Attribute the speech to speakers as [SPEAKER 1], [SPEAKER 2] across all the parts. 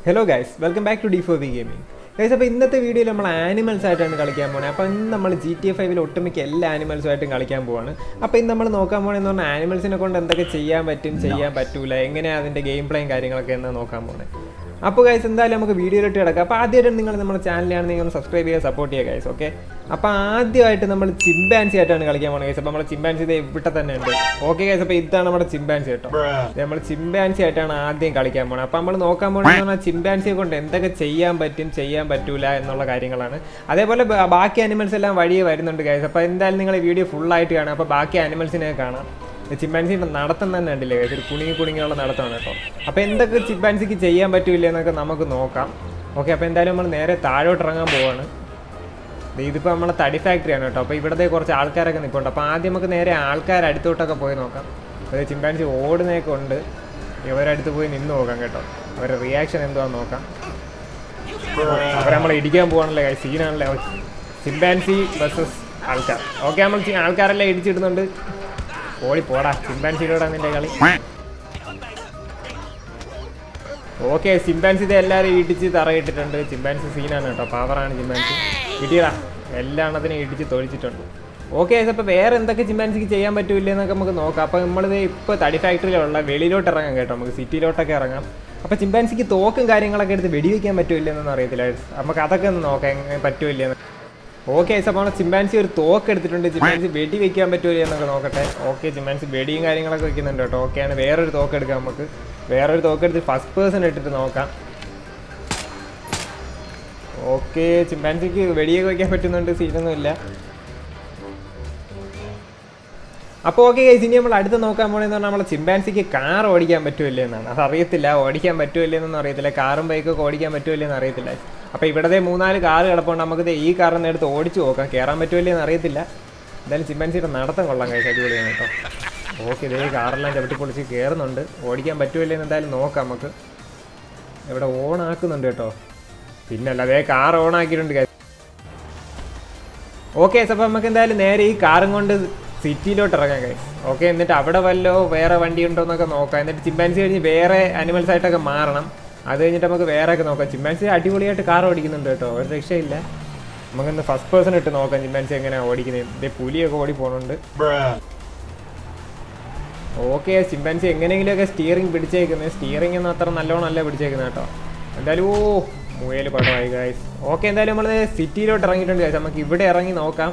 [SPEAKER 1] Hello guys welcome back to D four V gaming guys അപ്പോൾ ഇന്നത്തെ വീഡിയോയിൽ നമ്മൾ ആനിമൽസ് ആയിട്ടാണ് കളിക്കാൻ പോകുന്നത് അപ്പോൾ ഇന്ന് നമ്മൾ ജി ടി എ ഫൈവിൽ ഒട്ടുമിക്ക എല്ലാ ആനിമൽസുമായിട്ടും കളിക്കാൻ പോവാണ് അപ്പോൾ ഇന്ന് നമ്മൾ നോക്കാൻ പോകണമെന്ന് പറഞ്ഞാൽ ആനിമൽസിനെ കൊണ്ട് എന്തൊക്കെ ചെയ്യാൻ പറ്റും ചെയ്യാൻ പറ്റൂല എങ്ങനെയാണ് അതിൻ്റെ ഗെയിം പ്ലേയും കാര്യങ്ങളൊക്കെ എന്ന് നോക്കാൻ പോകുന്നത് അപ്പോൾ ഗൈസ് എന്തായാലും നമുക്ക് വീഡിയോയിലോട്ട് കിടക്കാം അപ്പോൾ ആദ്യമായിട്ട് നിങ്ങൾ നമ്മുടെ ചാനലിലാണ് നിങ്ങൾ സബ്സ്ക്രൈബ് ചെയ്യുക സപ്പോർട്ട് ചെയ്യുക ഗൈസ് ഓക്കെ അപ്പോൾ ആദ്യമായിട്ട് നമ്മൾ ചിമ്പാൻസി ആയിട്ടാണ് കളിക്കാൻ പോകുന്നത് ഗൈസ് അപ്പോൾ നമ്മൾ ചിമ്പാൻസി ഇത് ഇവിടെ തന്നെ ഉണ്ട് ഓക്കെ ഗൈസ് അപ്പോൾ ഇതാണ് നമ്മുടെ ചിമ്പാൻസി കേട്ടോ ഇത് നമ്മൾ ചിമ്പാൻസി ആയിട്ടാണ് ആദ്യം കളിക്കാൻ പോകുന്നത് അപ്പോൾ നമ്മൾ നോക്കാൻ പോകുന്നത് പറഞ്ഞാൽ ചിമ്പാൻസിയെ കൊണ്ട് എന്തൊക്കെ ചെയ്യാൻ പറ്റും ചെയ്യാൻ പറ്റൂല എന്നുള്ള കാര്യങ്ങളാണ് അതേപോലെ ബ- ബാക്കി അനിമൽസ് എല്ലാം വഴിയെ വരുന്നുണ്ട് ഗൈസ് അപ്പോൾ എന്തായാലും നിങ്ങൾ വീഡിയോ ഫുള്ളായിട്ട് കാണാം അപ്പോൾ ബാക്കി അനിമൽസിനെ കാണാം ചിമ്പാൻസിന്റെ നടത്തം തന്നെ ഉണ്ടല്ലേ guys? ഒരു കുണുങ്ങി കുണുങ്ങിയുള്ള നടത്തമാണ് കേട്ടോ അപ്പോൾ എന്തൊക്കെ ചിമ്പാൻസിക്ക് ചെയ്യാൻ പറ്റൂല എന്നൊക്കെ നമുക്ക് നോക്കാം ഓക്കെ അപ്പോൾ എന്തായാലും നമ്മൾ നേരെ താഴോട്ട് ഇറങ്ങാൻ പോവാണ് ദേ ഇതിപ്പോൾ നമ്മളെ തടി ഫാക്ടറിയാണ് കേട്ടോ അപ്പോൾ ഇവിടുത്തെ കുറച്ച് ആൾക്കാരൊക്കെ നിൽപ്പുണ്ട് അപ്പോൾ ആദ്യം നമുക്ക് നേരെ ആൾക്കാർ അടുത്തോട്ടൊക്കെ പോയി നോക്കാം അത് ചിമ്പാൻസി ഓടുന്നതൊക്കെ ഉണ്ട് ഇവരടുത്ത് പോയി നിന്ന് നോക്കാം കേട്ടോ അവരുടെ റിയാക്ഷൻ എന്തുവാന്ന് നോക്കാം അവരെ നമ്മൾ ഇടിക്കാൻ പോവാണല്ലേ സീനാണല്ലേ ചിമ്പാൻസി വേഴ്സസ് ആൾക്കാർ ഓക്കെ നമ്മൾ ചി- ആൾക്കാരെല്ലാം ഇടിച്ചിടുന്നുണ്ട് ഓടി പോടാ ചിമ്പാൻസിയിലൂടെ നിന്റെ കളി ഓക്കെ ചിമ്പാൻസി ഇത് എല്ലാവരും ഇടിച്ച് തറയിട്ടിട്ടുണ്ട് ചിമ്പാൻസി സീനാണ് കേട്ടോ പവറാണ് ചിമ്പാൻസി കിട്ടിയടാ എല്ലാ എണ്ണത്തിനും ഇടിച്ച് തൊഴിച്ചിട്ടുണ്ട് ഓക്കെ അപ്പോൾ വേറെ എന്തൊക്കെ ചിമ്പാൻസിക്ക് ചെയ്യാൻ പറ്റൂല എന്നൊക്കെ നമുക്ക് നോക്കാം അപ്പോൾ നമ്മളിത് ഇപ്പോൾ തടി ഫാക്ടറിയിലുള്ള വെളിയിലോട്ട് ഇറങ്ങാം കേട്ടോ നമുക്ക് സിറ്റിയിലോട്ടൊക്കെ ഇറങ്ങാം അപ്പോൾ ചിമ്പാൻസിക്ക് തോക്കും കാര്യങ്ങളൊക്കെ എടുത്ത് വെടിവെക്കാൻ പറ്റൂല എന്നൊന്നും അറിയത്തില്ല നമുക്ക് അതൊക്കെ ഒന്ന് നോക്കാം എങ്ങനെ പറ്റൂല എന്ന് ഓക്കെ അപ്പോൾ നമ്മുടെ ചിമ്പാൻസി ഒരു തോക്ക് എടുത്തിട്ടുണ്ട് ചിമ്പാൻസി വെടി വെക്കാൻ പറ്റൂല എന്നൊക്കെ നോക്കട്ടെ ഓക്കെ ചിമ്പാൻസി വെടിയും കാര്യങ്ങളൊക്കെ വെക്കുന്നുണ്ട് കേട്ടോ ഓക്കെയാണ് വേറൊരു തോക്ക് എടുക്കാം നമുക്ക് വേറൊരു തോക്ക് എടുത്ത് ഫസ്റ്റ് പേഴ്സൺ ഇട്ടിട്ട് നോക്കാം ഓക്കെ ചിമ്പാൻസിക്ക് വെടിയൊക്കെ വെക്കാൻ പറ്റുന്നുണ്ട് സീനൊന്നുമില്ല അപ്പോൾ ഓക്കെ ഗൈസ് ഇനി നമ്മൾ അടുത്ത് നോക്കാൻ പോണെന്ന് പറഞ്ഞാൽ നമ്മളെ ചിമ്പാൻസിക്ക് കാർ ഓടിക്കാൻ പറ്റുമല്ലേ എന്നാണ് അത് അറിയത്തില്ല ഓടിക്കാൻ പറ്റുമല്ലേ എന്നൊന്നും അറിയത്തില്ല കാറും ബൈക്കൊക്കെ ഓടിക്കാൻ പറ്റുമല്ലേ എന്ന് അറിയത്തില്ല അപ്പോൾ ഇവിടത്തെ മൂന്നാല് കാർ കിടപ്പുണ്ട് നമുക്ക് ദേ ഈ കാറിന്ന് എടുത്ത് ഓടിച്ചു നോക്കാം കയറാൻ പറ്റുമല്ലേ എന്ന് അറിയത്തില്ല എന്തായാലും ചിമ്പാൻസിയുടെ നടത്തം കൊള്ളാം കഴിച്ച് അടിപൊളിയാണ് കേട്ടോ ഓക്കെ ഇതേ കാറെല്ലാം ചവിട്ടി പൊളിച്ച് കയറുന്നുണ്ട് ഓടിക്കാൻ പറ്റുമല്ലേ എന്ന് എന്തായാലും നോക്കാം നമുക്ക് ഇവിടെ ഓൺ ആക്കുന്നുണ്ട് കേട്ടോ പിന്നല്ല അതേ കാർ ഓൺ ആക്കിയിട്ടുണ്ട് guys. ഓക്കെ അപ്പോൾ നമുക്ക് എന്തായാലും നേരെ ഈ കാറും കൊണ്ട് സിറ്റിയിലോട്ട് ഇറങ്ങാം കഴിയും ഓക്കെ എന്നിട്ട് അവിടെ വല്ലോ വേറെ വണ്ടി ഉണ്ടോ എന്നൊക്കെ നോക്കാം എന്നിട്ട് ചിമ്പാൻസി കഴിഞ്ഞ് വേറെ അനിമൽസ് ആയിട്ടൊക്കെ മാറണം അത് കഴിഞ്ഞിട്ട് നമുക്ക് വേറെ ഒക്കെ നോക്കാം ചിമ്പാൻസി അടിപൊളിയായിട്ട് കാർ ഓടിക്കുന്നുണ്ട് കേട്ടോ ഒരു രക്ഷയില്ല നമുക്കൊന്ന് ഫസ്റ്റ് പേഴ്സൺ ഇട്ട് നോക്കാം ചിമ്പാൻസി എങ്ങനെയാണ് ഓടിക്കുന്നത് ഇതേ പുലിയൊക്കെ ഓടി പോകുന്നുണ്ട് ഓക്കെ ചിമ്പാൻസി എങ്ങനെയെങ്കിലുമൊക്കെ സ്റ്റിയറിംഗ് പിടിച്ചേക്കുന്നത് സ്റ്റിയറിംഗ് ഒന്നും അത്ര നല്ലോണം അല്ല പിടിച്ചേക്കുന്നത് കേട്ടോ എന്തായാലും ഓ മുയൽ പടമായി ഗായ്സ് ഓക്കെ എന്തായാലും നമ്മൾ സിറ്റിയിലോട്ട് ഇറങ്ങിയിട്ടുണ്ട് ഗായ്സ് നമുക്ക് ഇവിടെ ഇറങ്ങി നോക്കാം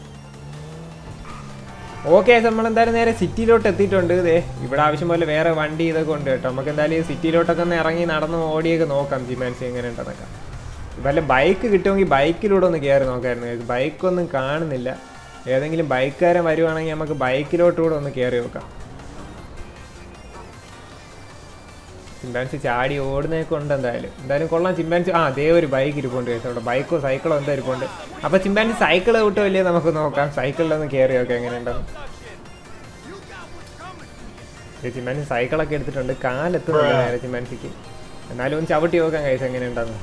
[SPEAKER 1] ഓക്കെ നമ്മൾ എന്തായാലും നേരെ സിറ്റിയിലോട്ട് എത്തിയിട്ടുണ്ട് ഇതേ ഇവിടെ ആവശ്യം പോലെ വേറെ വണ്ടി ഇതൊക്കെ ഉണ്ട് കേട്ടോ നമുക്ക് എന്തായാലും ഈ സിറ്റിയിലോട്ടൊക്കെ ഒന്ന് ഇറങ്ങി നടന്ന് ഓടിയൊക്കെ നോക്കാം ജിമാൻസി എങ്ങനെ ഉണ്ടെന്നൊക്കെ വല്ല ബൈക്ക് കിട്ടുമെങ്കിൽ ബൈക്കിലൂടെ ഒന്ന് കയറി നോക്കായിരുന്നു ബൈക്കൊന്നും കാണുന്നില്ല ഏതെങ്കിലും ബൈക്കുകാരൻ വരുവാണെങ്കിൽ നമുക്ക് ബൈക്കിലോട്ടുകൂടെ ഒന്ന് കയറി നോക്കാം ചിമ്പാൻസി ചാടി ഓടുന്നതൊക്കെ ഉണ്ട് എന്തായാലും എന്തായാലും കൊള്ളാം ചിമ്പാൻസി ആ അതേ ഒരു ബൈക്ക് ഇരിപ്പുണ്ട് കേട്ടോ അവിടെ ബൈക്കോ സൈക്കിളോ എന്താ ഇരിപ്പുണ്ട് അപ്പോൾ ചിമ്പാൻസി സൈക്കിൾ കിട്ടോ ഇല്ലേ നമുക്ക് നോക്കാം സൈക്കിളിലൊന്ന് കയറി നോക്കാം എങ്ങനെയുണ്ടെന്ന് ഈ ചിമ്പാൻസി സൈക്കിളൊക്കെ എടുത്തിട്ടുണ്ട് കാലെത്തുന്നില്ല നേരെ ചിമ്പാൻസിക്ക് എന്നാലും ഒന്ന് ചവിട്ടി നോക്കാം കൈസ് എങ്ങനെയുണ്ടെന്ന്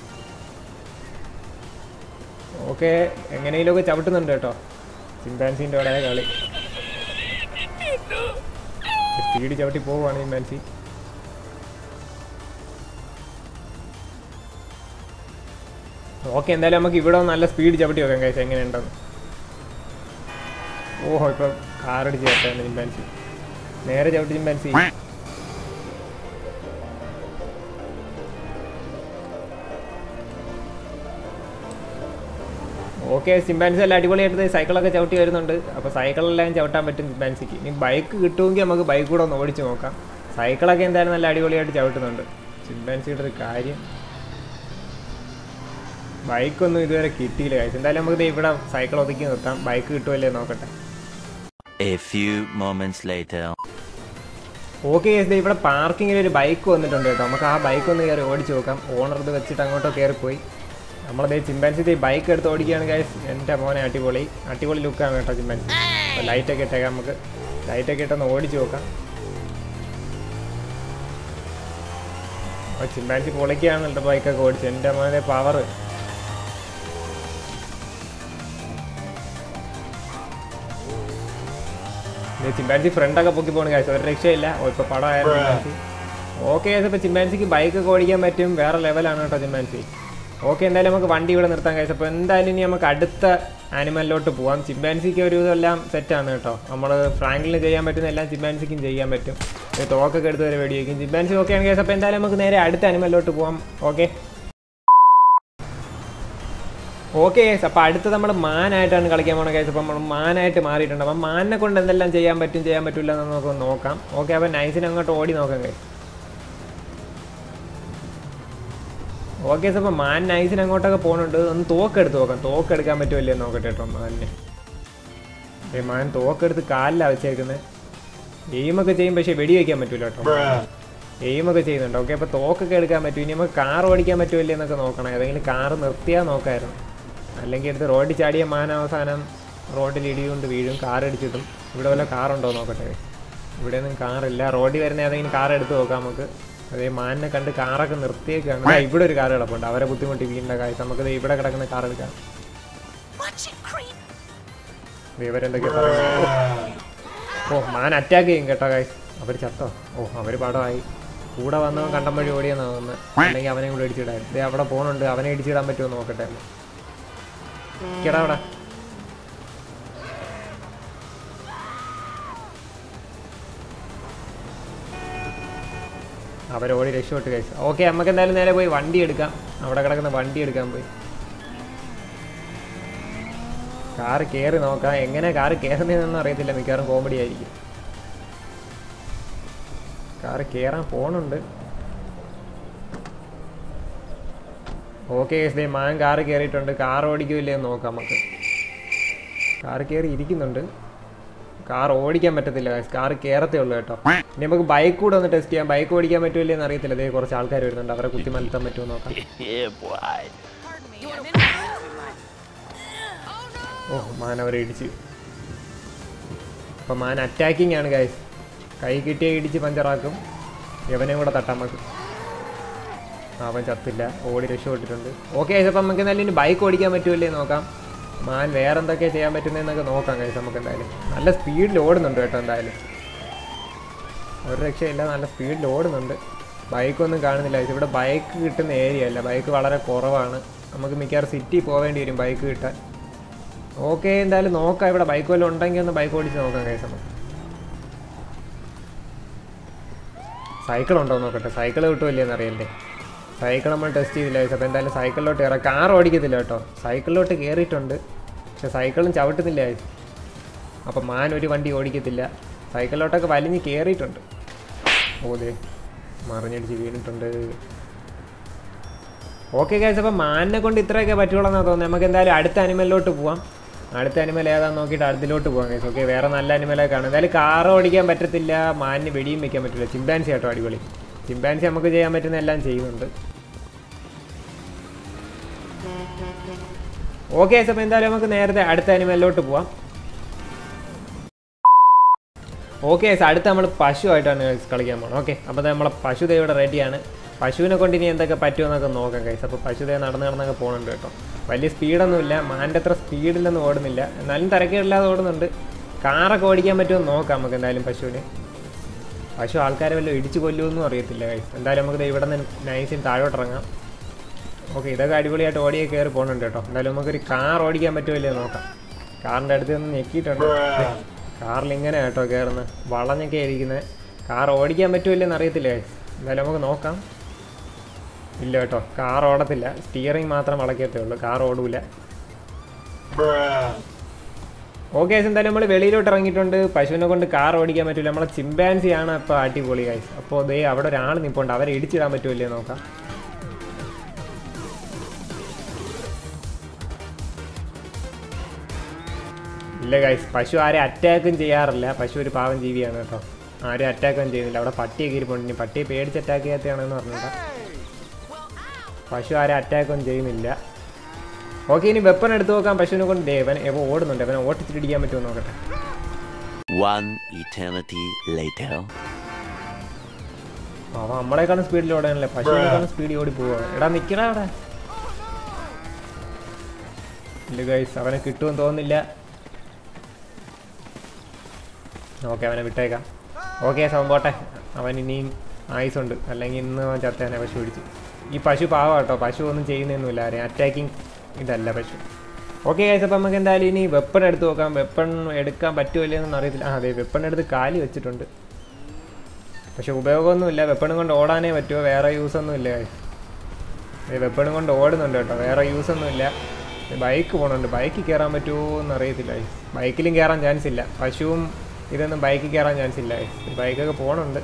[SPEAKER 1] ഓക്കെ എങ്ങനെയെങ്കിലുമൊക്കെ ചവിട്ടുന്നുണ്ട് കേട്ടോ ചിമ്പാൻസിൻ്റെ അവിടെ കളി സ്പീഡ് ചവിട്ടി പോവുകയാണ് ചിമ്പാൻസി ഓക്കെ എന്തായാലും നമുക്ക് ഇവിടെ നല്ല സ്പീഡ് ചവിട്ടി വെക്കാം കഴിച്ചാൽ എങ്ങനെയുണ്ടെന്ന് ഓഹോ ഇപ്പം കാറടിച്ച് ചേർത്തായിരുന്നു ചിമ്പാൻസി നേരെ ചവിട്ടി ചിമ്പാൻസി ഓക്കെ ചിമ്പാൻസി എല്ലാം അടിപൊളിയായിട്ട് സൈക്കിളൊക്കെ ചവിട്ടി വരുന്നുണ്ട് അപ്പോൾ സൈക്കിളെല്ലാം ചവിട്ടാൻ പറ്റും ചിമ്പാൻസിക്ക് ഇനി ബൈക്ക് കിട്ടുമെങ്കിൽ നമുക്ക് ബൈക്ക് കൂടെ ഒന്ന് ഓടിച്ച് നോക്കാം സൈക്കിളൊക്കെ എന്തായാലും നല്ല അടിപൊളിയായിട്ട് ചവിട്ടുന്നുണ്ട് ചിമ്പാൻസിയുടെ ഒരു കാര്യം ബൈക്കൊന്നും ഇതുവരെ കിട്ടിയില്ല guys. എന്തായാലും നമുക്ക് ദേ ഇവിടെ സൈക്കിൾ ഒതുക്കി നിർത്താം ബൈക്ക് കിട്ടുമല്ലേ നോക്കട്ടെ
[SPEAKER 2] A few moments later.
[SPEAKER 1] Okay ഇവിടെ പാർക്കിങ്ങിൽ ഒരു ബൈക്ക് വന്നിട്ടുണ്ട് കേട്ടോ നമുക്ക് ആ ബൈക്ക് ഒന്ന് കയറി ഓടിച്ച് നോക്കാം ഓണർ ഇത് വെച്ചിട്ട് അങ്ങോട്ടോ കയറിപ്പോയി നമ്മളതേ ചിമ്പാൻസി ബൈക്ക് എടുത്ത് ഓടിക്കുകയാണ് ഗൈസ് എൻ്റെ മോനെ അടിപൊളി അടിപൊളി ലുക്കാണ് കേട്ടോ ചിമ്പാൻസി അപ്പോൾ ലൈറ്റൊക്കെ ഇട്ടേക്കാം നമുക്ക് ലൈറ്റൊക്കെ ഇട്ടൊന്ന് ഓടിച്ച് നോക്കാം അപ്പോൾ ചിമ്പാൻസി പൊളിക്കുകയാണ് കേട്ടോ ബൈക്കൊക്കെ ഓടിച്ച് എൻ്റെ മോനെ പവർ ചിമ്പാൻസി ഫ്രണ്ടൊക്കെ പൊക്കി പോകണം കാശ് ഒരു രക്ഷയില്ല ഓ, ഇപ്പൊ പടമായിരുന്നു ചിമ്പാൻസി ഓക്കെ ഇപ്പോൾ ചിമ്പാൻസിക്ക് ബൈക്കൊക്കെ ഓടിക്കാൻ പറ്റും വേറെ ലെവലാണ് കേട്ടോ ചിമ്പാൻസി ഓക്കെ എന്തായാലും നമുക്ക് വണ്ടി ഇവിടെ നിർത്താൻ കഴിച്ചു അപ്പോൾ എന്തായാലും ഇനി നമുക്ക് അടുത്ത ആനിമലിലോട്ട് പോവാം ചിമ്പാൻസിക്ക് ഒരു ഇതെല്ലാം സെറ്റാണ് കേട്ടോ നമ്മൾ ഫ്രാങ്കിളിന് ചെയ്യാൻ പറ്റുന്ന എല്ലാം ചിമ്പാൻസിക്കും ചെയ്യാൻ പറ്റും ഒരു തോക്കൊക്കെ എടുത്ത് വരെ വെടിവെക്കും ചിമ്പാൻസി ഓക്കെ ആണ് കേസ് അപ്പോൾ എന്തായാലും നമുക്ക് നേരെ അടുത്ത ആനിമലിലോട്ട് പോവാം ഓക്കെ ഓക്കെ കേസ് അപ്പോൾ അടുത്ത് നമ്മൾ മാനായിട്ടാണ് കളിക്കാൻ പോണ കേസ് അപ്പോൾ നമ്മൾ മാനായിട്ട് മാറിയിട്ടുണ്ട് അപ്പം മാനിനെ കൊണ്ട് എന്തെല്ലാം ചെയ്യാൻ പറ്റും ചെയ്യാൻ പറ്റില്ല എന്ന് നമുക്ക് നോക്കാം ഓക്കെ അപ്പോൾ നൈസിന് അങ്ങോട്ട് ഓടി നോക്കാം കേസ് ഓക്കെ സാർ അപ്പോൾ മാൻ നൈസിന് അങ്ങോട്ടൊക്കെ പോകുന്നുണ്ട് ഒന്ന് തോക്കെടുത്ത് നോക്കാം തോക്കെടുക്കാൻ പറ്റുമല്ലേ എന്ന് നോക്കട്ടെ കേട്ടോ മാനിനെ ഏ മാൻ തോക്കെടുത്ത് കാലിലാണ് വെച്ചേക്കുന്നത് എയിമൊക്കെ ചെയ്യും പക്ഷേ വെടി വയ്ക്കാൻ പറ്റൂല കേട്ടോ എയിമൊക്കെ ചെയ്യുന്നുണ്ട് ഓക്കെ അപ്പോൾ തോക്കൊക്കെ എടുക്കാൻ പറ്റും ഇനി നമുക്ക് കാർ ഓടിക്കാൻ പറ്റുമല്ലേ എന്നൊക്കെ നോക്കണം ഏതെങ്കിലും കാർ നിർത്തിയാൽ നോക്കായിരുന്നു അല്ലെങ്കിൽ എടുത്ത് റോഡിൽ ചാടിയ മാൻ അവസാനം റോഡിൽ ഇടികൊണ്ട് വീഴും കാർ അടിച്ചിട്ടും ഇവിടെ വല്ല കാറുണ്ടോ നോക്കട്ടെ ഇവിടെ ഒന്നും കാറില്ല റോഡിൽ വരുന്ന ഏതെങ്കിലും കാർ എടുത്ത് നോക്കാം നമുക്ക് അതേ മാനിനെ കണ്ട് കാറൊക്കെ നിർത്തിയേക്കാണ് ദാ ഇവിടെ ഒരു കാർ കിടപ്പുണ്ട് അവരെ ബുദ്ധിമുട്ടി വീണ്ട കാര്യം നമുക്ക് ദേ ഇവിടെ കിടക്കുന്ന കാർ എടുക്കാം
[SPEAKER 3] Watch it, creep.
[SPEAKER 1] ഇവരെന്തൊക്കെ പറയുന്നത് ഓ മാൻ അറ്റാക്ക് ചെയ്യും കേട്ടോ കായ് അവർ ചത്തോ ഓ അവർ പടമായി കൂടെ വന്നവൻ കണ്ടം വഴി ഓടിയെന്നാ തോന്നുന്നത് അല്ലെങ്കിൽ അവനെ കൂടെ ഇടിച്ചിടാൻ ദേ അവിടെ പോണുണ്ട് അവനെ ഇടിച്ചിടാൻ പറ്റുമോ നോക്കട്ടെ കേടാ അവിടെ അവരോടി രക്ഷപ്പെട്ട് കഴിച്ചു ഓക്കെ നമുക്ക് എന്തായാലും നേരെ പോയി വണ്ടി എടുക്കാം അവിടെ കിടക്കുന്ന വണ്ടി എടുക്കാൻ പോയി കാറ് കയറി നോക്കാം എങ്ങനെ കാറ് കയറുന്നതെന്നൊന്നും അറിയത്തില്ല മിക്കവാറും കോമഡി ആയിരിക്കും കാറ് കയറാൻ പോണുണ്ട് ഓക്കെ ദേ മാൻ കാറ് കയറിയിട്ടുണ്ട് കാർ ഓടിക്കില്ലേ എന്ന് നോക്കാം നമുക്ക് കാറ് കയറി ഇരിക്കുന്നുണ്ട് കാർ ഓടിക്കാൻ പറ്റത്തില്ല കാർ കയറത്തേ ഉള്ളൂ കേട്ടോ ഇനി നമുക്ക് ബൈക്ക് കൂടെ ഒന്ന് ടെസ്റ്റ് ചെയ്യാം ബൈക്ക് ഓടിക്കാൻ പറ്റുമല്ലേ എന്ന് അറിയത്തില്ല അതേ കുറച്ച് ആൾക്കാർ വരുന്നുണ്ട് അവരെ കുത്തി മലത്താൻ പറ്റുമോ എന്ന് നോക്കാം
[SPEAKER 2] Yeah, boy.
[SPEAKER 3] Pardon me. I'm in
[SPEAKER 1] ഓ മാൻ അവരെ ഇടിച്ച് അപ്പം മാൻ അറ്റാക്കിംഗ് ആണ് ഗൈസ് കൈ കിട്ടിയ ഇടിച്ച് പഞ്ചറാക്കും യവനെയും കൂടെ തട്ടാൻ നമുക്ക് അവൻ ചത്തില്ല ഓടി രക്ഷപ്പെട്ടിട്ടുണ്ട് ഓക്കെ ഗൈസ് അപ്പം നമുക്ക് എന്തായാലും ഇനി ബൈക്ക് ഓടിക്കാൻ പറ്റുമല്ലേ നോക്കാം മാൻ വേറെ എന്തൊക്കെയാണ് ചെയ്യാൻ പറ്റുന്നതെന്നൊക്കെ നോക്കാം ഗൈസ് നമുക്ക് എന്തായാലും നല്ല സ്പീഡിൽ ഓടുന്നുണ്ട് കേട്ടോ എന്തായാലും ഒരു രക്ഷയില്ല നല്ല സ്പീഡിൽ ഓടുന്നുണ്ട് ബൈക്കൊന്നും കാണുന്നില്ല guys. ഇവിടെ ബൈക്ക് കിട്ടുന്ന ഏരിയ അല്ല ബൈക്ക് വളരെ കുറവാണ് നമുക്ക് മിക്കവാറും സിറ്റി പോവേണ്ടി വരും ബൈക്ക് കിട്ടാൻ ഓക്കെ എന്തായാലും നോക്കാം ഇവിടെ ബൈക്ക് വല്ലതും ഉണ്ടെങ്കിൽ ഒന്ന് ബൈക്ക് ഓടിച്ച് നോക്കാം കേസ് നമുക്ക് സൈക്കിൾ ഉണ്ടോ എന്ന് നോക്കട്ടെ സൈക്കിൾ കിട്ടുമല്ലേ എന്ന് അറിയണ്ടേ സൈക്കിൾ നമ്മൾ ടെസ്റ്റ് ചെയ്തില്ല guys. അപ്പോൾ എന്തായാലും സൈക്കിളിലോട്ട് കയറാം കാർ ഓടിക്കത്തില്ല കേട്ടോ സൈക്കിളിലോട്ട് കയറിയിട്ടുണ്ട് പക്ഷെ സൈക്കിളും ചവിട്ടുന്നില്ല guys. അപ്പം മാൻ ഒരു വണ്ടി ഓടിക്കത്തില്ല സൈക്കിളിലോട്ടൊക്കെ വലിഞ്ഞ് കയറിയിട്ടുണ്ട് ഓതേ മറിഞ്ഞടിച്ച് വീണിട്ടുണ്ട് ഓക്കെ ഗൈസ് അപ്പം മാനിനെ കൊണ്ട് ഇത്രയൊക്കെ പറ്റുള്ളൂ എന്നാണ് തോന്നുന്നത് നമുക്ക് എന്തായാലും അടുത്ത അനിമലിലോട്ട് പോവാം അടുത്ത അനിമൽ ഏതാന്ന് നോക്കിയിട്ട് അടുത്തിലോട്ട് പോകാം ഗൈസ് ഓക്കെ വേറെ നല്ല അനിമലൊക്കെ കാണും എന്തായാലും കാർ ഓടിക്കാൻ പറ്റത്തില്ല മാനിന് വെടിയും വെക്കാൻ പറ്റില്ല ചിമ്പാൻസി കേട്ടോ അടിപൊളി ചിമ്പാൻസി നമുക്ക് ചെയ്യാൻ പറ്റുന്ന എല്ലാം ചെയ്യുന്നുണ്ട് ഓക്കെ ഗൈസ് അപ്പം എന്തായാലും നമുക്ക് നേരത്തെ അടുത്ത അനിമലിലോട്ട് പോവാം ഓക്കെ ഗൈസ് അടുത്ത നമ്മൾ പശുവായിട്ടാണ് guys കളിക്കാൻ പോകണം ഓക്കെ അപ്പോൾ നമ്മളെ പശു ദേ ഇവിടെ റെഡിയാണ് പശുവിനെ കൊണ്ട് ഇനി എന്തൊക്കെ പറ്റുമെന്നൊക്കെ നോക്കാം കൈസ് അപ്പോൾ പശു ദേ നടന്ന് നടന്നൊക്കെ പോകുന്നുണ്ട് കേട്ടോ വലിയ സ്പീഡൊന്നുമില്ല മാൻ്റെ അത്ര സ്പീഡിലൊന്നും ഓടുന്നില്ല എന്നാലും തിരക്കേടില്ലാതെ ഓടുന്നുണ്ട് കാറൊക്കെ ഓടിക്കാൻ പറ്റുമോ എന്ന് നോക്കാം നമുക്ക് എന്തായാലും പശുവിന് പശു ആൾക്കാരെ വല്ലതും ഇടിച്ചു കൊല്ലുമെന്നും അറിയത്തില്ല കൈസ് എന്തായാലും നമുക്ക് ദേ ഇവിടെ നിന്ന് നൈസിന് താഴോട്ട് ഇറങ്ങാം ഓക്കെ ഇതൊക്കെ അടിപൊളിയായിട്ട് ഓടിയൊക്കെ കയറി പോകുന്നുണ്ട് കേട്ടോ എന്തായാലും നമുക്കൊരു കാർ ഓടിക്കാൻ പറ്റുമല്ലേ എന്ന് നോക്കാം കാറിൻ്റെ അടുത്ത് നിന്ന് ഞെക്കിയിട്ടുണ്ട് കാറിൽ ഇങ്ങനെ കേട്ടോ കയറുന്നത് വളഞ്ഞൊക്കെ ഇരിക്കുന്നത് കാർ ഓടിക്കാൻ പറ്റുമല്ലെന്ന് അറിയത്തില്ല guys. എന്തായാലും നമുക്ക് നോക്കാം ഇല്ല കേട്ടോ കാർ ഓടത്തില്ല സ്റ്റിയറിംഗ് മാത്രം വളക്കത്തേ ഉള്ളൂ കാർ ഓടൂല ഓക്കെ ഗൈസ് എന്തായാലും നമ്മൾ വെളിയിലോട്ട് ഇറങ്ങിയിട്ടുണ്ട് പശുവിനെ കൊണ്ട് കാർ ഓടിക്കാൻ പറ്റില്ല നമ്മളെ ചിമ്പാൻസി ആണ് ഇപ്പോൾ അടിപൊളി ഗൈസ് അപ്പോൾ ദേ അവിടെ ഒരാൾ നിൽപ്പുണ്ട് അവരെ ഇടിച്ചിടാൻ പറ്റുമല്ലേ നോക്കാം ഇല്ല ഗൈസ് പശു ആരെ അറ്റാക്കും ചെയ്യാറില്ല പശു ഒരു പാവം ജീവിയാണ് കേട്ടോ ആരും അറ്റാക്കും ചെയ്യുന്നില്ല അവിടെ പട്ടിയൊക്കെ ഇരിപ്പുണ്ട് ഇനി പട്ടിയെ പേടിച്ച് അറ്റാക്ക് ചെയ്യാത്തതാണെന്ന് പറഞ്ഞിട്ട് പശു ആരെ അറ്റാക്കൊന്നും ചെയ്യുന്നില്ല ഓക്കെ ഇനി വെപ്പൺ എടുത്ത് നോക്കാം പശുവിനെ കൊണ്ട് ദേ ഇവൻ എവ ഓടുന്നുണ്ട് അവനെ ഓട്ടിച്ചിട്ടിടിക്കാൻ പറ്റുമോ എന്ന് നോക്കട്ടെ
[SPEAKER 2] One eternity later.
[SPEAKER 1] അവൻ നമ്മളെക്കാളും സ്പീഡിൽ ഓടാനല്ലേ പശുവിനേക്കാളും സ്പീഡിൽ ഓടി പോവാ എടാ നിക്കടാ അവിടെ ഇല്ല ഗൈസ് അവനെ കിട്ടുമെന്ന് തോന്നുന്നില്ല ഓക്കെ അവനെ വിട്ടേക്കാം ഓക്കെ സംഭവം പോട്ടെ അവൻ ഇനിയും ആയുസുണ്ട് അല്ലെങ്കിൽ ഇന്ന് അവൻ ചത്തേനെ പശു പിടിച്ച് ഈ പശു പാവം കേട്ടോ പശു ഒന്നും ചെയ്യുന്നൊന്നുമില്ല ആരെയും അറ്റാക്കിങ് ഇതല്ല പശു ഓക്കെ ഗൈസ് അപ്പം നമുക്ക് എന്തായാലും ഇനി വെപ്പൺ എടുത്ത് നോക്കാം വെപ്പൺ എടുക്കാൻ പറ്റുമോ ഇല്ലയെന്നൊന്നും അറിയത്തില്ല ആ അതെ വെപ്പൺ എടുത്ത് കാലി വെച്ചിട്ടുണ്ട് പക്ഷെ ഉപയോഗമൊന്നുമില്ല വെപ്പണും കൊണ്ട് ഓടാനേ പറ്റുമോ വേറെ യൂസൊന്നും ഇല്ല ഗൈസ് വെപ്പണും കൊണ്ട് ഓടുന്നുണ്ട് കേട്ടോ വേറെ യൂസൊന്നുമില്ല ബൈക്ക് പോകണുണ്ട് ബൈക്കിൽ കയറാൻ പറ്റുമോ എന്ന് അറിയത്തില്ല ഗൈസ് ബൈക്കിലും കയറാൻ ചാൻസ് ഇല്ല പശുവും ഇതൊന്നും ബൈക്കിൽ കയറാൻ ചാൻസ് ഇല്ല ഗൈസ് ബൈക്കൊക്കെ പോകണുണ്ട്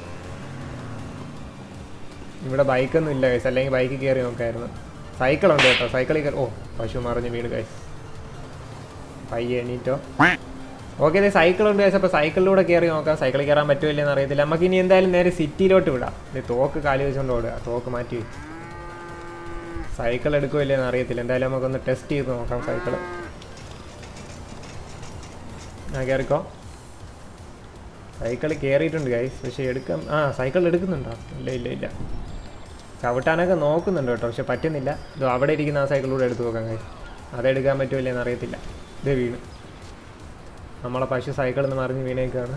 [SPEAKER 1] ഇവിടെ ബൈക്കൊന്നും ഇല്ല ഗൈസ് അല്ലെങ്കിൽ ബൈക്കിൽ കയറി നോക്കായിരുന്നു സൈക്കിളുണ്ട് കേട്ടോ സൈക്കിളിൽ കയറി ഓ പശു മറിഞ്ഞ് വീണ് ഗൈസ് പയ്യെ എണീറ്റോ ഓക്കെ ഇത് സൈക്കിളുണ്ട് ഗൈസ് അപ്പോൾ സൈക്കിളിലൂടെ കയറി നോക്കാം സൈക്കിളിൽ കയറാൻ പറ്റുമില്ലെന്ന് അറിയത്തില്ല നമുക്ക് ഇനി എന്തായാലും നേരെ സിറ്റിയിലോട്ട് വിടാം ഇത് തോക്ക് കാലി വെച്ചുകൊണ്ട് ഓടുക തോക്ക് മാറ്റി വെച്ച് സൈക്കിൾ എടുക്കുമില്ലെന്ന് അറിയത്തില്ല എന്തായാലും നമുക്കൊന്ന് ടെസ്റ്റ് ചെയ്ത് നോക്കാം സൈക്കിൾ ആ കയറിക്കോ സൈക്കിൾ കയറിയിട്ടുണ്ട് ഗൈസ് പക്ഷേ എടുക്കാൻ ആ സൈക്കിൾ എടുക്കുന്നുണ്ടോ ഇല്ല ഇല്ല ഇല്ല ചവിട്ടാനൊക്കെ നോക്കുന്നുണ്ട് കേട്ടോ പക്ഷെ പറ്റുന്നില്ല ഇത് അവിടെ ഇരിക്കുന്ന ആ സൈക്കിളൂടെ എടുത്ത് നോക്കാം ഗൈസ് അതെടുക്കാൻ പറ്റുമില്ലെന്ന് അറിയത്തില്ല ഇത് വീണ് നമ്മളെ പശു സൈക്കിളിൽ നിന്ന് മറിഞ്ഞ് വീണേക്കാണ്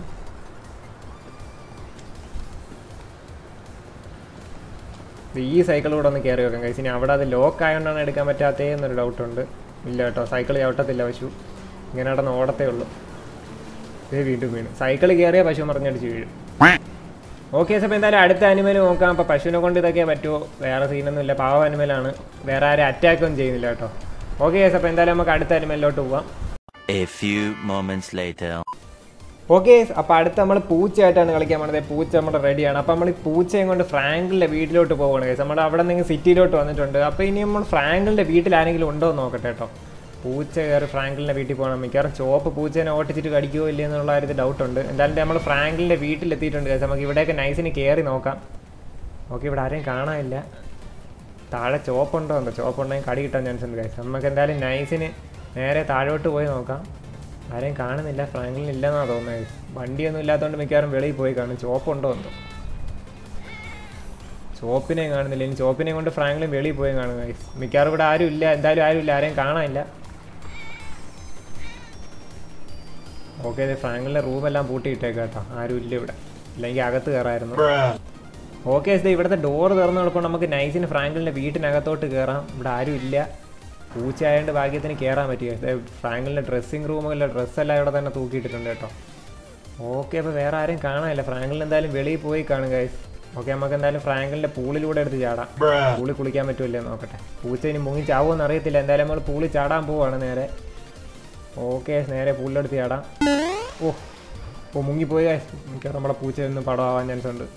[SPEAKER 1] ഇത് ഈ സൈക്കിളൂടെ ഒന്ന് കയറി വെക്കാം കഴിച്ച് ഇനി അവിടെ അത് ലോക്ക് ആയതുകൊണ്ടാണ് എടുക്കാൻ പറ്റാത്തേ എന്നൊരു ഡൗട്ടുണ്ട് ഇല്ല കേട്ടോ സൈക്കിൾ ചവിട്ടത്തില്ല പശു ഇങ്ങനെ നടന്ന് ഓടത്തേ ഉള്ളൂ ഇത് വീണ്ടും വീണ് സൈക്കിൾ കയറിയ പശു മറിഞ്ഞടിച്ച് വീഴും ഓക്കെ അപ്പോൾ എന്തായാലും അടുത്ത അനിമൽ നോക്കാം അപ്പോൾ പശുവിനെ കൊണ്ട് ഇതൊക്കെ പറ്റുമോ വേറെ സീനൊന്നും ഇല്ല പാവ അനിമലാണ് വേറെ ആരും അറ്റാക്ക് ഒന്നും ചെയ്യുന്നില്ല കേട്ടോ ഓക്കെ അപ്പോൾ എന്തായാലും നമുക്ക് അടുത്ത അനിമലിലോട്ട് പോവാം
[SPEAKER 2] A few moments later.
[SPEAKER 1] Okay അപ്പോൾ അടുത്ത് നമ്മൾ പൂച്ചയായിട്ടാണ് കളിക്കാൻ പോണത് പൂച്ച നമ്മുടെ റെഡിയാണ് അപ്പോൾ നമ്മൾ ഈ പൂച്ചയും കൊണ്ട് ഫ്രാങ്കിളിൻ്റെ വീട്ടിലോട്ട് പോവുകയാണ് കേസ് നമ്മൾ അവിടെ നിന്ന് സിറ്റിയിലോട്ട് വന്നിട്ടുണ്ട് അപ്പോൾ ഇനി നമ്മൾ ഫ്രാങ്കിളിൻ്റെ വീട്ടിൽ ആരെങ്കിലും ഉണ്ടോ എന്ന് നോക്കട്ടെ കേട്ടോ പൂച്ച കയറി ഫ്രാങ്കിളിൻ്റെ വീട്ടിൽ പോകണം മിക്കവാറും ചോപ്പ് പൂച്ചേനെ ഓട്ടിച്ചിട്ട് കടിക്കുമോ ഇല്ലയോ എന്നുള്ള കാര്യത്തിൽ ഡൗട്ടുണ്ട് എന്തായാലും നമ്മൾ ഫ്രാങ്കിളിൻ്റെ വീട്ടിലെത്തിയിട്ടുണ്ട് കേസ് നമുക്ക് ഇവിടെയൊക്കെ നൈസിന് കയറി നോക്കാം ഓക്കെ ഇവിടെ ആരെയും കാണാനില്ല താഴെ ചോപ്പുണ്ടോ എന്തോ ചോപ്പുണ്ടെങ്കിൽ കടി കിട്ടാൻ ചാൻസ് ഉണ്ട് കേസ് നമുക്ക് എന്തായാലും നൈസിന് നേരെ താഴോട്ട് പോയി നോക്കാം ആരെയും കാണുന്നില്ല ഫ്രാങ്കിളിന് ഇല്ലെന്നാണ് തോന്നുന്നത് വണ്ടിയൊന്നും ഇല്ലാത്തതുകൊണ്ട് മിക്കവാറും വെളിയിൽ പോയി കാണും ചോപ്പുണ്ടോ എന്തോ ചോപ്പിനെയും കാണുന്നില്ല ഇനി ചോപ്പിനെയും കൊണ്ട് ഫ്രാങ്ക്ലിൻ വെളിയിൽ പോയി കാണും guys. മിക്കവാറും ഇവിടെ ആരും ഇല്ല എന്തായാലും ആരും ഇല്ല ആരെയും കാണാനില്ല ഓക്കെ ഇത് ഫ്രാങ്കിളിൻ്റെ റൂമെല്ലാം പൂട്ടിയിട്ടേക്ക് കേട്ടോ ആരും ഇല്ല ഇവിടെ ഇല്ലെങ്കിൽ അകത്ത് കയറായിരുന്നു ഓക്കെ ഇത് ഇവിടുത്തെ ഡോർ തുറന്നു കൊടുക്കുമ്പോൾ നമുക്ക് നൈസിന് ഫ്രാങ്കിളിൻ്റെ വീട്ടിനകത്തോട്ട് കയറാം ഇവിടെ ആരും ഇല്ല പൂച്ചയായതുകൊണ്ട് ഭാഗ്യത്തിന് കയറാൻ പറ്റി ഇത് ഫ്രാങ്കിളിൻ്റെ ഡ്രസ്സിങ് റൂമുകളിലെ ഡ്രസ്സെല്ലാം ഇവിടെ തന്നെ തൂക്കിയിട്ടിട്ടുണ്ട് കേട്ടോ ഓക്കെ അപ്പോൾ വേറെ ആരും കാണാനില്ല ഫ്രാങ്കിളിന് എന്തായാലും വെളിയിൽ പോയി കാണും ഗൈസ് ഓക്കെ നമുക്ക് എന്തായാലും ഫ്രാങ്കിളിൻ്റെ പൂളിലൂടെ എടുത്ത് ചാടാം പൂളി കുളിക്കാൻ പറ്റുമല്ലേ നോക്കട്ടെ പൂച്ച ഇനി മുങ്ങി ചാവുമെന്ന് അറിയത്തില്ല എന്തായാലും നമ്മൾ പൂളി ചാടാൻ പോവാണ് നേരെ ഓക്കെ നേരെ പൂളിലെടുത്ത് ചാടാം ഓ ഓ മുങ്ങിപ്പോയി guys. മിക്കവാറും നമ്മളെ പൂച്ച ഒന്ന് പടമാവാൻ ചാൻസ് ഉണ്ട്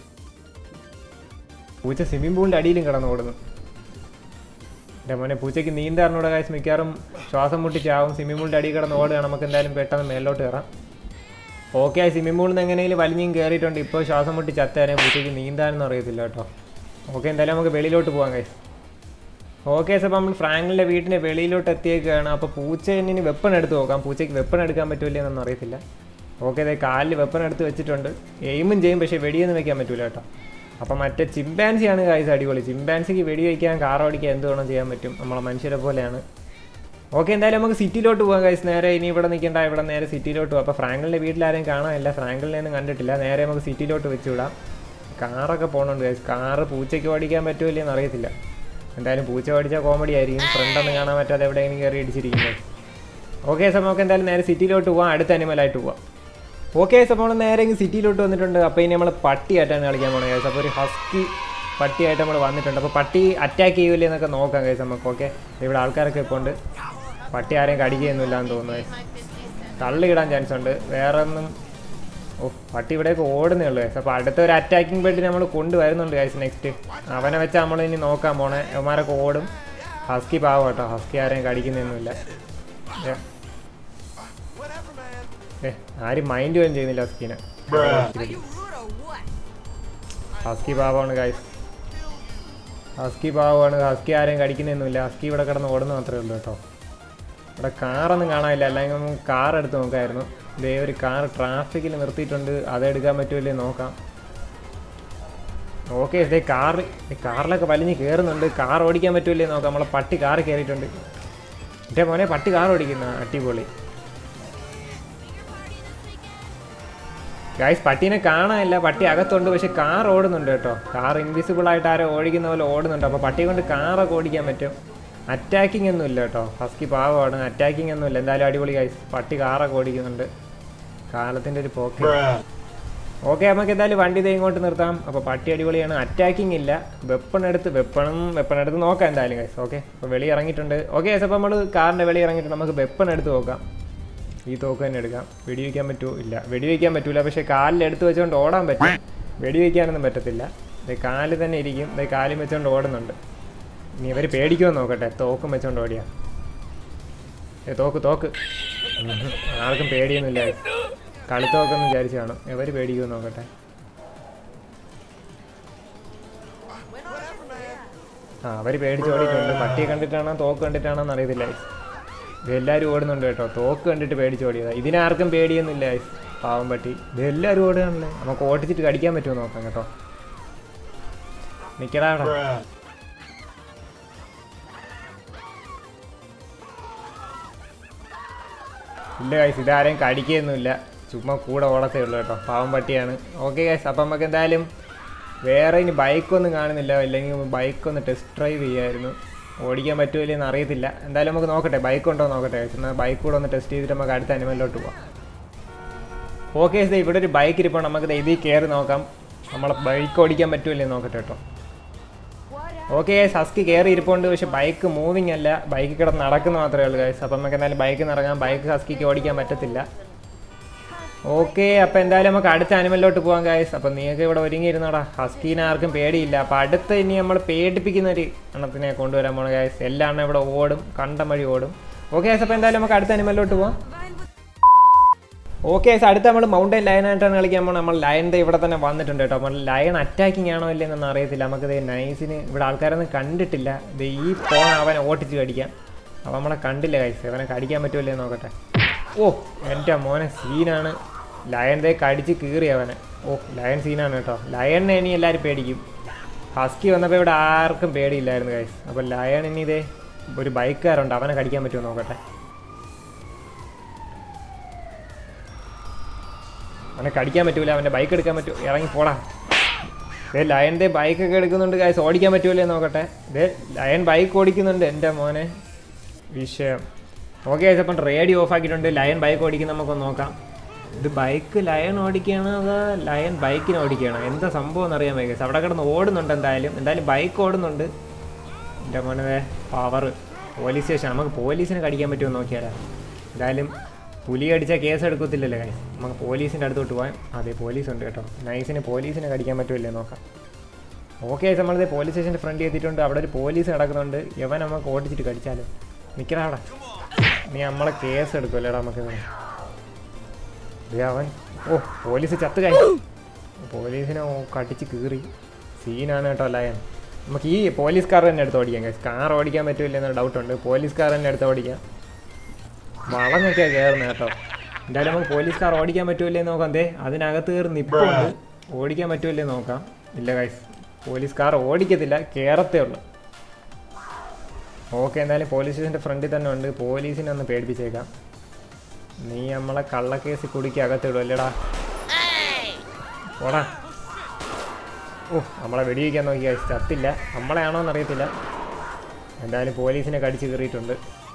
[SPEAKER 1] പൂച്ച സ്വിമ്മിംഗ് പൂളിൻ്റെ അടിയിലും കിടന്ന് ഓടുന്നു എൻ്റെ മോനെ പൂച്ചയ്ക്ക് നീന്താറിനൂടെ കാശ് മിക്കവാറും ശ്വാസം മുട്ടി ചാവും സ്വിമ്മിംഗ് പൂളിൻ്റെ അടിയിൽ കിടന്ന് ഓടുകയാണ് നമുക്ക് എന്തായാലും പെട്ടെന്ന് മേലോട്ട് കയറാം ഓക്കെ സ്വിമ്മിംഗ് പൂളിൽ നിന്ന് എങ്ങനെയും വലിഞ്ഞും കയറിയിട്ടുണ്ട് ഇപ്പോൾ ശ്വാസം മുട്ടി ചത്തേനെ പൂച്ചയ്ക്ക് നീന്താനൊന്നും അറിയത്തില്ല കേട്ടോ ഓക്കെ എന്തായാലും നമുക്ക് വെളിയിലോട്ട് പോകാം കൈസ് ഓക്കെ അപ്പോൾ നമ്മൾ ഫ്രാങ്കിളിൻ്റെ വീട്ടിൻ്റെ വെളിയിലോട്ട് എത്തിയേക്കാണ് അപ്പോൾ പൂച്ച ഇനി വെപ്പൺ എടുത്ത് നോക്കാം പൂച്ചയ്ക്ക് വെപ്പൺ എടുക്കാൻ പറ്റില്ല എന്നൊന്നും അറിയത്തില്ല ഓക്കെ അതെ കാലിൽ വെപ്പൺ എടുത്ത് വെച്ചിട്ടുണ്ട് എയിമും ചെയ്യും പക്ഷേ വെടിയൊന്നും വെക്കാൻ പറ്റൂല കേട്ടോ അപ്പം മറ്റേ ചിമ്പാൻസിയാണ് കായ്സ് അടിപൊളി ചിമ്പാൻസിക്ക് വെടി വയ്ക്കാൻ കാർ ഓടിക്കാൻ എന്ത് വേണം ചെയ്യാൻ പറ്റും നമ്മളെ മനുഷ്യരെ പോലെയാണ് ഓക്കെ എന്തായാലും നമുക്ക് സിറ്റിയിലോട്ട് പോകാം കൈസ് നേരെ ഇനി ഇവിടെ നിൽക്കേണ്ട ഇവിടെ നേരെ സിറ്റിയിലോട്ട് പോകാം അപ്പോൾ ഫ്രാങ്കിളിൻ്റെ വീട്ടിൽ ആരെയും കാണാനില്ല ഫ്രാങ്കിളിനെ ഒന്നും കണ്ടിട്ടില്ല നേരെ നമുക്ക് സിറ്റിയിലോട്ട് വെച്ച് വിടാം കാറൊക്കെ പോകുന്നുണ്ട് കൈസ് കാറ് പൂച്ചയ്ക്ക് ഓടിക്കാൻ പറ്റുമോ ഇല്ലയെന്ന് അറിയത്തില്ല എന്തായാലും പൂച്ച ഓടിച്ചാൽ കോമഡി ആയിരിക്കും ഫ്രണ്ടൊന്നും കാണാൻ പറ്റാതെ എവിടെയെങ്കിലും കയറി ഇടിച്ചിരിക്കുന്നത് ഓക്കെ സാർ നമുക്ക് എന്തായാലും നേരെ സിറ്റിയിലോട്ട് പോവാം അടുത്ത അനിമലായിട്ട് പോവാം ഓക്കെ സാർ നമ്മൾ നേരെ ഇങ്ങ് സിറ്റിയിലോട്ട് വന്നിട്ടുണ്ട് അപ്പോൾ ഇനി നമ്മൾ പട്ടിയായിട്ടാണ് കളിക്കാൻ പോകുന്നത് കേസ് അപ്പോൾ ഒരു ഹസ്കി പട്ടിയായിട്ട് നമ്മൾ വന്നിട്ടുണ്ട് അപ്പോൾ പട്ടി അറ്റാക്ക് ചെയ്യൂലേ എന്നൊക്കെ നോക്കാം കേസ് നമുക്ക് ഓക്കെ ഇവിടെ ആൾക്കാരൊക്കെ ഇപ്പോൾ ഉണ്ട് പട്ടി ആരെയും കടിക്കുകയൊന്നുമില്ല എന്ന് തോന്നുന്നു guys. തള്ളിയിടാൻ ചാൻസ് ഉണ്ട് വേറെ ഒന്നും ഓ പട്ടി ഇവിടേക്ക് ഓടുന്നേ ഉള്ളൂ ഗൈസ് അപ്പോൾ അടുത്ത ഒരു അറ്റാക്കിംഗ് ബെഡ് നമ്മൾ കൊണ്ടുവരുന്നുണ്ട് ഗൈസ് നെക്സ്റ്റ് അവനെ വെച്ച് നമ്മൾ ഇനി നോക്കാൻ പോണേ അവന്മാരൊക്കെ ഓടും ഹസ്കി പാവം കേട്ടോ ഹസ്കി ആരെയും കടിക്കുന്നൊന്നുമില്ല ഏ. ഏ ആരും മൈൻഡ് പോലും ചെയ്യുന്നില്ല ഹസ്കിനെ ഹസ്കി പാവമാണ് ഗൈസ് ഹസ്കി പാവമാണ് ഹസ്കി ആരെയും കടിക്കുന്നൊന്നുമില്ല ഹസ്കി ഇവിടെ കിടന്ന് ഓടുന്ന മാത്രമേ ഉള്ളൂ കേട്ടോ ഇവിടെ കാറൊന്നും കാണാനില്ല അല്ലെങ്കിൽ നമുക്ക് കാർ എടുത്ത് നോക്കായിരുന്നു ഇതേ ഒരു കാർ ട്രാഫിക്കിൽ നിർത്തിയിട്ടുണ്ട് അതെടുക്കാൻ പറ്റുമല്ലേ നോക്കാം ഓക്കെ ഇതേ കാറ് കാറിലൊക്കെ വലിഞ്ഞ് കയറുന്നുണ്ട് കാർ ഓടിക്കാൻ പറ്റുമല്ലേ നോക്കാം നമ്മളെ പട്ടി കാർ കയറിയിട്ടുണ്ട് എൻ്റെ മോനെ പട്ടി കാർ ഓടിക്കുന്ന അടിപൊളി ഗായ്സ് പട്ടീനെ കാണാനില്ല പട്ടി അകത്തുണ്ട് പക്ഷെ കാർ ഓടുന്നുണ്ട് കേട്ടോ കാർ ഇൻവിസിബിൾ ആയിട്ട് ആരോ ഓടിക്കുന്ന പോലെ ഓടുന്നുണ്ട് അപ്പോൾ പട്ടിയെ കൊണ്ട് കാറൊക്കെ ഓടിക്കാൻ പറ്റും അറ്റാക്കിംഗ് ഒന്നും ഇല്ല കേട്ടോ ഹസ്കി പാവമാണ് അറ്റാക്കിംഗ് ഒന്നും ഇല്ല എന്തായാലും അടിപൊളി ഗായ്സ് പട്ടി കാറൊക്കെ ഓടിക്കുന്നുണ്ട് കാലത്തിൻ്റെ ഒരു പോക്ക് ഓക്കെ നമുക്ക് എന്തായാലും വണ്ടി ദേ ഇങ്ങോട്ട് നിർത്താം അപ്പോൾ പട്ടി അടിപൊളിയാണ് അറ്റാക്കിംഗ് ഇല്ല വെപ്പൺ എടുത്ത് വെപ്പണും വെപ്പൺ എടുത്ത് നോക്കാം എന്തായാലും ഗൈസ് ഓക്കെ അപ്പോൾ വെളി ഇറങ്ങിയിട്ടുണ്ട് ഓക്കെ ഗൈസ് അപ്പോൾ നമ്മൾ കാറിൻ്റെ വെളി ഇറങ്ങിയിട്ട് നമുക്ക് വെപ്പൺ എടുത്ത് നോക്കാം ഈ തോക്ക് തന്നെ എടുക്കാം വെടിവെക്കാൻ പറ്റുമോ ഇല്ല വെടിവെക്കാൻ പറ്റൂല പക്ഷേ കാലിൽ എടുത്ത് വെച്ചുകൊണ്ട് ഓടാൻ പറ്റും വെടിവെക്കാനൊന്നും പറ്റത്തില്ല ഇത് കാല് തന്നെ ഇരിക്കും ഇത് കാലും വെച്ചുകൊണ്ട് ഓടുന്നുണ്ട് ഇനി ഇവർ പേടിക്കുമോ നോക്കട്ടെ തോക്കും വെച്ചുകൊണ്ട് ഓടിയാ ഏ തോക്ക് തോക്ക് ഉം. ആർക്കും പേടിയൊന്നുമില്ല കളിത്തോക്കെന്ന് വിചാരിച്ചു കാണും ഇവർ പേടിക്കുമോ നോക്കട്ടെ ആ അവർ പേടിച്ച് ഓടിയിട്ടുണ്ട് പട്ടിയെ കണ്ടിട്ടാണോ തോക്ക് കണ്ടിട്ടാണോ എന്ന് അറിയത്തില്ല ഇത് എല്ലാവരും ഓടുന്നുണ്ട് കേട്ടോ തോക്ക് കണ്ടിട്ട് പേടിച്ച് ഓടിയതാ ഇതിനാർക്കും പേടിയൊന്നുമില്ല guys. പാവം പട്ടി ഇത് എല്ലാവരും ഓടുകയാണല്ലേ നമുക്ക് ഓടിച്ചിട്ട് കടിക്കാൻ പറ്റുമോ നോക്കാം കേട്ടോ നിക്കടാ അവിടെ ഇല്ല ഗൈസ് ഇതാരെയും കടിക്കുകയൊന്നുമില്ല ചുമ്മാ കൂടെ ഓടത്തേ ഉള്ളൂ കേട്ടോ പാവം പട്ടിയാണ് ഓക്കെ ഗൈസ് അപ്പം നമുക്ക് എന്തായാലും വേറെ ഇനി ബൈക്കൊന്നും കാണുന്നില്ല ഇല്ലെങ്കിൽ ബൈക്കൊന്ന് ടെസ്റ്റ് ഡ്രൈവ് ചെയ്യായിരുന്നു ഓടിക്കാൻ പറ്റുമോ എന്ന് അറിയത്തില്ല എന്തായാലും നമുക്ക് നോക്കട്ടെ ബൈക്ക് ഉണ്ടോ എന്ന് നോക്കട്ടെ guys. എന്നാൽ ബൈക്ക് കൂടെ ഒന്ന് ടെസ്റ്റ് ചെയ്തിട്ട് നമുക്ക് അടുത്ത അനിമലിലോട്ട് പോവാം ഓക്കെ ദേ ഇവിടെ ഒരു ബൈക്ക് ഇരിപ്പോൾ നമുക്ക് ദേ ഇതിൽ കയറി നോക്കാം നമ്മളെ ബൈക്ക് ഓടിക്കാൻ പറ്റുമല്ലേ നോക്കട്ടെ കേട്ടോ ഓക്കെ സസ്കി കയറി ഇരിപ്പുണ്ട് പക്ഷെ ബൈക്ക് മൂവിങ് അല്ല ബൈക്ക് കിടന്ന് നടക്കുന്ന മാത്രമേ ഉള്ളൂ ഗൈസ് അപ്പം നമുക്ക് എന്തായാലും ബൈക്ക് ഇറങ്ങാം ബൈക്ക് സസ്കിക്ക് ഓടിക്കാൻ പറ്റത്തില്ല ഓക്കെ അപ്പം എന്തായാലും നമുക്ക് അടുത്ത അനിമലിലോട്ട് പോകാം ഗൈസ് അപ്പം നീയൊക്കെ ഇവിടെ ഒരുങ്ങിയിരുന്നോടാ ഹസ്കീനെ ആർക്കും പേടിയില്ല അപ്പം അടുത്ത ഇനി നമ്മൾ പേടിപ്പിക്കുന്ന ഒരു എണ്ണത്തിനെ കൊണ്ടുവരാൻ പോണ ഗൈസ് എല്ലാ എണ്ണം ഇവിടെ ഓടും കണ്ടം വഴി ഓടും ഓക്കെ ഗൈസ് അപ്പം എന്തായാലും നമുക്ക് അടുത്ത അനിമലിലോട്ട് പോവാം ഓക്കെ അടുത്ത നമ്മൾ മൗണ്ടൻ ലയനായിട്ടാണ് കളിക്കാൻ പോകുന്നത് നമ്മൾ ലയൻ ദേ ഇവിടെ തന്നെ വന്നിട്ടുണ്ട് കേട്ടോ നമ്മൾ ലയൺ അറ്റാക്കിംഗ് ആണോ ഇല്ലെന്നൊന്നും അറിയത്തില്ല നമുക്ക് ദേ നൈസിന് ഇവിടെ ആൾക്കാരൊന്നും കണ്ടിട്ടില്ല ഇത് ഈ ഫോൺ അവനെ ഓട്ടിച്ച് കടിക്കാം അപ്പം നമ്മളെ കണ്ടില്ല കൈസ് അവനെ കടിക്കാൻ പറ്റുമല്ലേ എന്ന് നോക്കട്ടെ ഓ എൻ്റെ മോനെ സീനാണ് ലയൻ ദേ കടിച്ച് കീറി അവനെ ഓ ലയൺ സീനാണ് കേട്ടോ ലയണിനെ ഇനി എല്ലാവരും പേടിക്കും ഹസ്കി വന്നപ്പോൾ ഇവിടെ ആർക്കും പേടിയില്ലായിരുന്നു കൈസ് അപ്പോൾ ലയൺ ഇനി ഇതേ ഒരു ബൈക്കുകാരുണ്ട് അവനെ കടിക്കാൻ പറ്റുമോ നോക്കട്ടെ അവനെ കടിക്കാൻ പറ്റൂല അവൻ്റെ ബൈക്ക് എടുക്കാൻ പറ്റൂ ഇറങ്ങി പോടാ ദേ ലയൻ്റെ ബൈക്കൊക്കെ എടുക്കുന്നുണ്ട് കാശ് ഓടിക്കാൻ പറ്റൂലേ നോക്കട്ടെ ദേ ലയൻ ബൈക്ക് ഓടിക്കുന്നുണ്ട് എൻ്റെ മോനെ വിഷയം ഓക്കെ ഗൈസ് അപ്പം റേഡിയോ ഓഫ് ആക്കിയിട്ടുണ്ട് ലയൻ ബൈക്ക് ഓടിക്കുന്ന നമുക്കൊന്ന് നോക്കാം ഇത് ബൈക്ക് ലയൺ ഓടിക്കുകയാണോ അതോ ലയൻ ബൈക്കിന് ഓടിക്കുകയാണോ എന്താ സംഭവം എന്നറിയാൻ വൈകി അവിടെ കിടന്ന് ഓടുന്നുണ്ട് എന്തായാലും എന്തായാലും ബൈക്ക് ഓടുന്നുണ്ട് എൻ്റെ മോനെ പവർ പോലീസ് സ്റ്റേഷൻ നമുക്ക് പോലീസിനെ കടിക്കാൻ പറ്റുമോ എന്ന് നോക്കിയാലോ എന്തായാലും പുലി അടിച്ചാൽ കേസ് എടുക്കത്തില്ലല്ലോ കാര്യം നമുക്ക് പോലീസിൻ്റെ അടുത്തോട്ട് പോകാൻ അതെ പോലീസ് ഉണ്ട് കേട്ടോ നൈസിന് പോലീസിനെ കടിക്കാൻ പറ്റുമല്ലേ നോക്കാം ഓക്കെ നമ്മളിത് പോലീസ് സ്റ്റേഷൻ്റെ ഫ്രണ്ട് എത്തിയിട്ടുണ്ട് അവിടെ ഒരു പോലീസ് നടക്കുന്നുണ്ട് യവൻ നമുക്ക് ഓടിച്ചിട്ട് കടിച്ചാലോ നിൽക്കടാ അവിടെ നീ നമ്മളെ കേസ് എടുക്കുമല്ലേടാ നമുക്ക് ദേ അവൻ ഓ പോലീസ് ചത്ത് കഴിഞ്ഞു പോലീസിനെ ഓ കടിച്ച് കീറി സീനാണ് കേട്ടോ ലയൻ നമുക്ക് ഈ പോലീസ് കാർ തന്നെ എടുത്ത് ഓടിക്കാം കാർ ഓടിക്കാൻ പറ്റില്ല എന്നൊരു ഡൗട്ടുണ്ട് പോലീസ് കാർ തന്നെ എടുത്ത് ഓടിക്കാം വളഞ്ഞൊക്കെയാണ് കയറുന്നത് കേട്ടോ എന്തായാലും നമുക്ക് പോലീസ് കാർ ഓടിക്കാൻ പറ്റുമല്ലേ നോക്കാം ദേ അതിനകത്ത് കയറി നിപ്പുണ്ട് ഓടിക്കാൻ പറ്റുമല്ലേ നോക്കാം ഇല്ല ഗൈസ് പോലീസ് കാർ ഓടിക്കത്തില്ല കയറത്തേ ഉള്ളൂ ഓക്കെ എന്തായാലും പോലീസ് സ്റ്റേഷൻ്റെ ഫ്രണ്ടിൽ തന്നെ ഉണ്ട് പോലീസിനെ ഒന്ന് പേടിപ്പിച്ചേക്കാം നീ നമ്മളെ കള്ളക്കേസ് കുടിക്ക് അകത്തിടും അല്ലേടാ ഓടാ ഓ നമ്മളെ വെടിവെക്കാൻ നോക്കി guys. ചത്തില്ല നമ്മളെയാണോ എന്നറിയത്തില്ല എന്തായാലും പോലീസിനെ കടിച്ച് കയറിയിട്ടുണ്ട്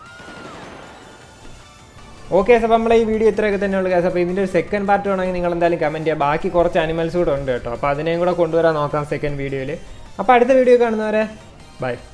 [SPEAKER 1] ഓക്കെ അപ്പോൾ നമ്മളെ ഈ വീഡിയോ ഇത്രയൊക്കെ തന്നെ ഉള്ളൂ guys. അപ്പോൾ ഇതിൻ്റെ ഒരു സെക്കൻഡ് പാർട്ട് വേണമെങ്കിൽ നിങ്ങൾ എന്തായാലും കമൻറ്റ് ചെയ്യുക ബാക്കി കുറച്ച് അനിമൽസ് കൂടെ ഉണ്ട് കേട്ടോ അപ്പോൾ അതിനെയും കൂടെ കൊണ്ടുവരാൻ നോക്കാം സെക്കൻഡ് വീഡിയോയിൽ അപ്പോൾ അടുത്ത വീഡിയോ കാണുന്നവരെ ബൈ